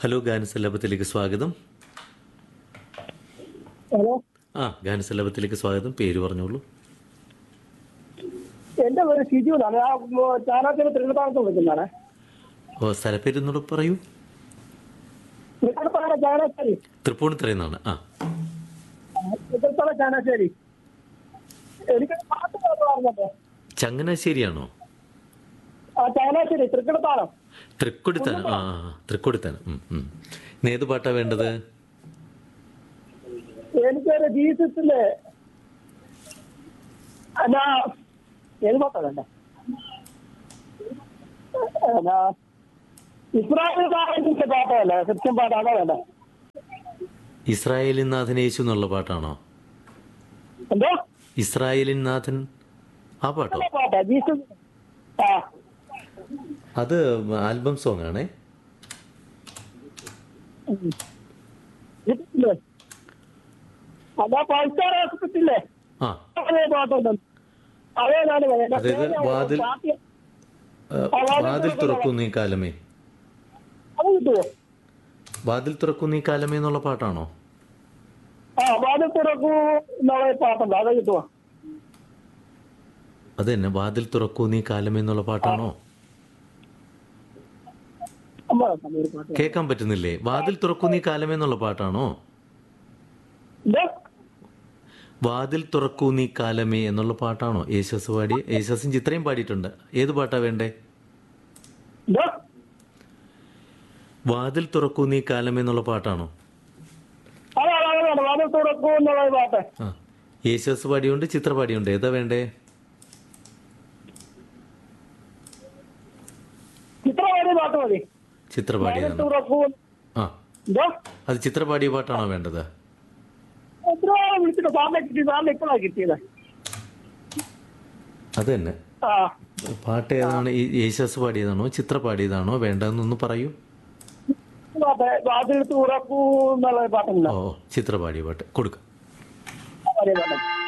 Hello ഗാനസല്ലാപത്തിലേക്ക് സ്വാഗതം hello ആ ഗാനസല്ലാപത്തിലേക്ക് സ്വാഗതം പേര് പറഞ്ഞോളൂ എന്റെ പേര് ഷിജു എന്നാണ് ആ ചാനാത്തിന് തൃക്കത്താനത്ത് വിളിക്കുന്നതാണ് ഓ സ്ഥലപ്പേരെന്നോട് പറയൂ തൃക്കത്താന ചാനാശ്ശേരി തൃപ്പൂണിത്തറയിൽ നിന്നാണ് ആ തൃക്കത്താന ചാനാശ്ശേരി എനിക്ക് പാട്ട് കേൾക്കാൻ പറഞ്ഞത് ചങ്ങനാശ്ശേരിയാണോ ആ ചാനാശ്ശേരി തൃക്കടത്താനം തൃക്കൊടിത്താനം ആ ആ, ആ, തൃക്കൊടിത്താനം ഉം, ഉം. ഇന്ന് ഏത് പാട്ടാ വേണ്ടത് എനിക്കൊരു ജീസസിന്റെ എന്നാ ഏത് പാട്ടാ വേണ്ട എന്നാ ഇസ്രായേൽ നായകന്റെ പാട്ടല്ലേ കൃത്യം പാട്ട് അതാ വേണ്ട ഇസ്രായേലിൻ നാഥൻ യേശു എന്നുള്ള പാട്ടാണോ എന്തോ ഇസ്രായേലിൻ നാഥൻ ആ പാട്ടോ നല്ല പാട്ടാ ജീസസ് ആ അത് ആൽബം സോങ് ആണേ കിട്ടില്ലേ അതാ പൾസാർ ആസ്പത്രിയില്ലേ ആ അതേ പാട്ടുണ്ട് അതേ ഞാൻ പറയാം. അതായത് വാതിൽ- പാട്ട് ആ, വാതിൽ തുറക്കുന്നു ഈ കാലമേ അത് കിട്ടുമോ വാതിൽ തുറക്കുന്നു ഈ കാലമേ എന്നുള്ള പാട്ടാണോ ആ വാതിൽ തുറക്കൂ എന്നുള്ള പാട്ടുണ്ട് അത് കിട്ടുമോ അത് തന്നെ വാതിൽ തുറക്കൂ നീ കാലമേ എന്നുള്ള പാട്ടാണോ അമ്മ തന്ന ഒരു പാട്ട് കേൾക്കാൻ പറ്റുന്നില്ലേ വാതിൽ തുറക്കൂ നീ കാലമേ എന്നുള്ള പാട്ടാണോ എന്തോ വാതിൽ തുറക്കൂ നീ കാലമേ എന്നുള്ള പാട്ടാണോ യേശസ് പാടി യേശസും ചിത്രയും പാടിയിട്ടുണ്ട് ഏത് പാട്ടാ വേണ്ടേ എന്തോ വാതിൽ തുറക്കൂ നീ കാലമേ എന്നുള്ള പാട്ടാണോ അതാ അതാണ് വാതിൽ തുറക്കൂ എന്നുള്ള പാട്ട് ആ യേശസ് പാടിയുണ്ട് ചിത്ര പാടിയുണ്ട് ഏതാ വേണ്ടേ ചിത്ര പാടിയ പാട്ട് മതി ചിത്ര വാതിൽ പാടിയതാണ് തുറക്കൂ ആ എന്തോ അത് ചിത്ര പാടിയ പാട്ടാണോ വേണ്ടത് എത്ര വിളിച്ചിട്ട് സാറിനെ കിട്ടി സാറിന് ഇപ്പോഴാണ് കിട്ടിയത് അത് തന്നെ ആ പാട്ട് ഏതാണ് ഈ യേശസ് പാടിയതാണോ ചിത്ര പാടിയതാണോ വേണ്ടതെന്നൊന്ന് പറയൂ പാട്ട് വാതിൽ തുറക്കൂ എന്നുള്ള പാട്ടുണ്ട് ഓ ചിത്ര പാടിയ പാട്ട് കൊടുക്കാം പാടിയ പാട്ട്